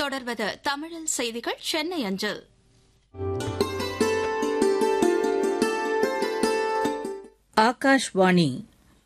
தொடர்வது தமிழில் செய்திகள் சென்னை அஞ்சல் ஆகாஷ்வாணி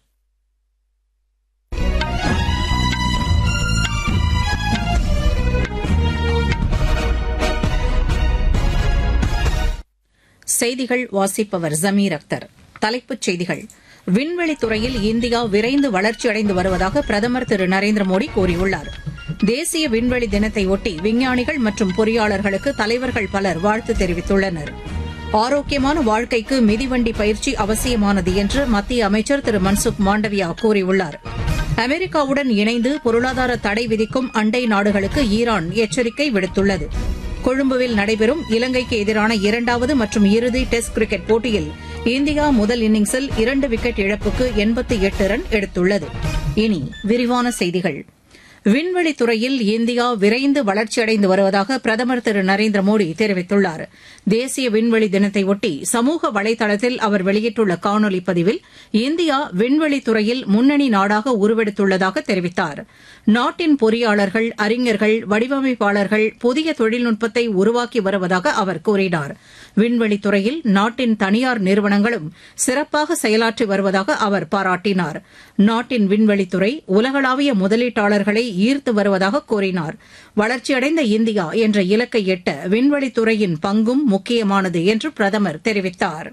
செய்திகள் வாசிப்பவர் ஜமீர் அக்தர் தலைப்புச் செய்திகள் விண்வெளித் துறையில் இந்தியா விரைந்து வளர்ச்சியடைந்து வருவதாக பிரதமர் திரு நரேந்திர மோடி கூறியுள்ளார் தேசிய விண்வெளி தினத்தையொட்டி விஞ்ஞானிகள் மற்றும் பொறியாளர்களுக்கு தலைவர்கள் பலர் வாழ்த்து தெரிவித்துள்ளனர் ஆரோக்கியமான வாழ்க்கைக்கு மிதிவண்டி பயிற்சி அவசியமானது என்று மத்திய அமைச்சர் திரு மன்சுக் மாண்டவியா கூறியுள்ளார் அமெரிக்காவுடன் இணைந்து பொருளாதார தடை விதிக்கும் அண்டை நாடுகளுக்கு ஈரான் எச்சரிக்கை விடுத்துள்ளது கொழும்புவில் நடைபெறும் இலங்கைக்கு எதிரான இரண்டாவது மற்றும் இறுதி டெஸ்ட் கிரிக்கெட் போட்டியில் இந்தியா முதல் இன்னிங்ஸில் இரண்டு விக்கெட் இழப்புக்கு எண்பத்தி எட்டு ரன் எடுத்துள்ளது இனி விரிவான செய்திகள் விண்வெளித் துறையில் இந்தியா விரைந்து வளர்ச்சியடைந்து வருவதாக பிரதமர் திரு நரேந்திர மோடி தெரிவித்துள்ளார் தேசிய விண்வெளி தினத்தையொட்டி சமூக வலைதளத்தில் அவர் வெளியிட்டுள்ள காணொலி பதிவில் இந்தியா விண்வெளித் துறையில் முன்னணி நாடாக உருவெடுத்துள்ளதாக தெரிவித்தார் நாட்டின் பொறியாளர்கள் அறிஞர்கள் வடிவமைப்பாளர்கள் புதிய தொழில்நுட்பத்தை உருவாக்கி வருவதாக அவர் கூறினார் விண்வெளித் துறையில் நாட்டின் தனியார் நிறுவனங்களும் சிறப்பாக செயலாற்றி வருவதாக அவர் பாராட்டினார் நாட்டின் விண்வெளித்துறை உலகளாவிய முதலீட்டாளர்களை ஈர்த்து வருவதாக கூறினார் வளர்ச்சியடைந்த இந்தியா என்ற இலக்கை எட்ட விண்வெளித்துறையின் பங்கும் முக்கியமானது என்று பிரதமர் தெரிவித்தார்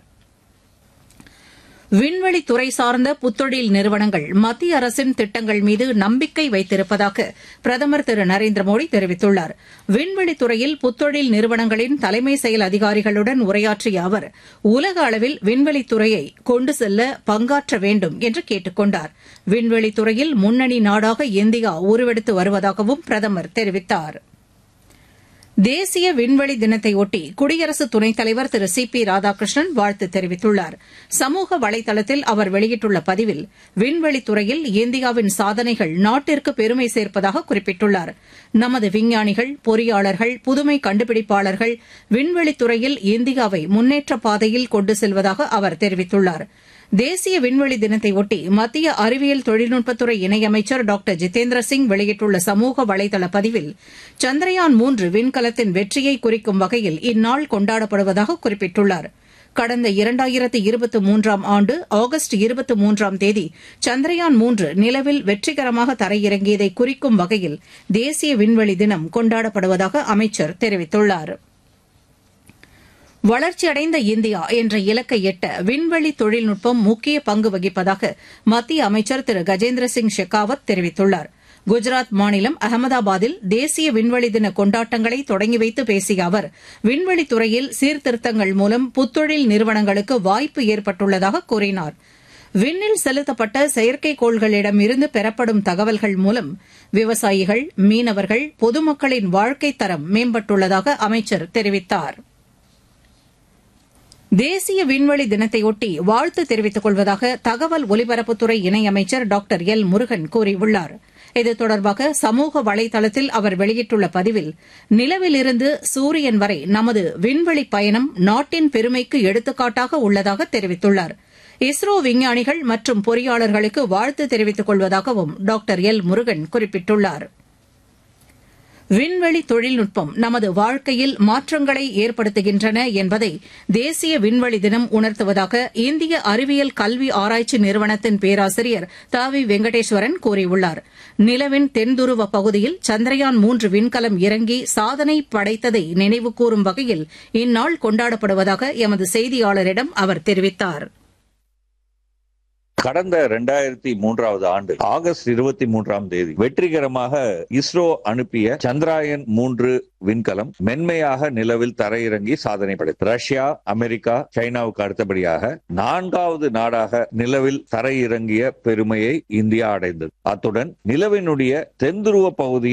விண்வெளித்துறை சார்ந்த புத்தொழில் நிறுவனங்கள் மத்திய அரசின் திட்டங்கள் மீது நம்பிக்கை வைத்திருப்பதாக பிரதமர் திரு நரேந்திர மோடி தெரிவித்துள்ளார் விண்வெளித்துறையில் புத்தொழில் நிறுவனங்களின் தலைமை செயல் அதிகாரிகளுடன் உரையாற்றிய அவர் உலக அளவில் விண்வெளித்துறையை கொண்டு செல்ல பங்காற்ற வேண்டும் என்று கேட்டுக் கொண்டார் விண்வெளித்துறையில் முன்னணி நாடாக இந்தியா உருவெடுத்து வருவதாகவும் பிரதமர் தெரிவித்தாா் தேசிய விண்வெளி தினத்தையொட்டி குடியரசு துணைத் தலைவர் திரு சி பி ராதாகிருஷ்ணன் வாழ்த்து தெரிவித்துள்ளார் சமூக வலைதளத்தில் அவர் வெளியிட்டுள்ள பதிவில் விண்வெளித்துறையில் இந்தியாவின் சாதனைகள் நாட்டிற்கு பெருமை சேர்ப்பதாக குறிப்பிட்டுள்ளார் நமது விஞ்ஞானிகள் பொறியாளர்கள் புதுமை கண்டுபிடிப்பாளர்கள் விண்வெளித்துறையில் இந்தியாவை முன்னேற்ற பாதையில் கொண்டு செல்வதாக அவர் தெரிவித்துள்ளார் தேசிய விண்வெளி தினத்தையொட்டி மத்திய அறிவியல் தொழில்நுட்பத்துறை இணையமைச்சர் டாக்டர் ஜிதேந்திர சிங் வெளியிட்டுள்ள சமூக வலைதள பதிவில் சந்திரயான் மூன்று விண்கலத்தின் வெற்றியை குறிக்கும் வகையில் இந்நாள் கொண்டாடப்படுவதாக குறிப்பிட்டுள்ளார் கடந்த இரண்டாயிரத்து இருபத்தி மூன்றாம் ஆண்டு ஆகஸ்ட் இருபத்தி மூன்றாம் தேதி சந்திரயான் மூன்று நிலவில் வெற்றிகரமாக தரையிறங்கியதை குறிக்கும் வகையில் தேசிய விண்வெளி தினம் கொண்டாடப்படுவதாக அமைச்சர் தெரிவித்துள்ளாா் வளர்ச்சியடைந்த இந்தியா என்ற இலக்கை எட்ட விண்வெளி தொழில்நுட்பம் முக்கிய பங்கு வகிப்பதாக மத்திய அமைச்சர் திரு கஜேந்திர சிங் ஷெகாவத் தெரிவித்துள்ளார் குஜராத் மாநிலம் அகமதாபாத்தில் தேசிய விண்வெளி தின கொண்டாட்டங்களை தொடங்கி வைத்து பேசிய அவர் விண்வெளித்துறையில் சீர்திருத்தங்கள் மூலம் புத்தொழில் நிறுவனங்களுக்கு வாய்ப்பு ஏற்பட்டுள்ளதாக கூறினார் விண்ணில் செலுத்தப்பட்ட செயற்கைக்கோள்களிடமிருந்து பெறப்படும் தகவல்கள் மூலம் விவசாயிகள் மீனவர்கள் பொதுமக்களின் வாழ்க்கைத் தரம் மேம்பட்டுள்ளதாக அமைச்சர் தெரிவித்தாா் தேசிய விண்வெளி தினத்தையொட்டி வாழ்த்து தெரிவித்துக் கொள்வதாக தகவல் ஒலிபரப்புத்துறை இணையமைச்சர் டாக்டர் எல் முருகன் கூறியுள்ளார் இது தொடர்பாக சமூக வலைதளத்தில் அவர் வெளியிட்டுள்ள பதிவில் நிலவிலிருந்து சூரியன் வரை நமது விண்வெளி பயணம் நாட்டின் பெருமைக்கு எடுத்துக்காட்டாக உள்ளதாக தெரிவித்துள்ளார் இஸ்ரோ விஞ்ஞானிகள் மற்றும் பொறியாளர்களுக்கு வாழ்த்து தெரிவித்துக் கொள்வதாகவும் டாக்டர் எல் முருகன் குறிப்பிட்டுள்ளாா் விண்வெளி தொழில்நுட்பம் நமது வாழ்க்கையில் மாற்றங்களை ஏற்படுத்துகின்றன என்பதை தேசிய விண்வெளி தினம் உணர்த்துவதாக இந்திய அறிவியல் கல்வி ஆராய்ச்சி நிறுவனத்தின் பேராசிரியர் த வி வெங்கடேஸ்வரன் கூறியுள்ளார் நிலவின் தென்துருவ பகுதியில் சந்திரயான் மூன்று விண்கலம் இறங்கி சாதனை படைத்ததை நினைவுகூரும் வகையில் இந்நாள் கொண்டாடப்படுவதாக எமது செய்தியாளரிடம் அவர் தெரிவித்தாா் கடந்த இரண்டாயிரத்தி மூன்றாவது ஆண்டு ஆகஸ்ட் இருபத்தி மூன்றாம் தேதி வெற்றிகரமாக இஸ்ரோ அனுப்பிய சந்திராயன் மூன்று விண்கலம் மென்மையாக நிலவில் தரையிறங்கி சாதனை படைத்தது ரஷ்யா அமெரிக்கா சைனாவுக்கு அடுத்தபடியாக நான்காவது நாடாக நிலவில் தரையிறங்கிய பெருமையை இந்தியா அடைந்தது அத்துடன் நிலவினுடைய தென்துருவ பகுதியில்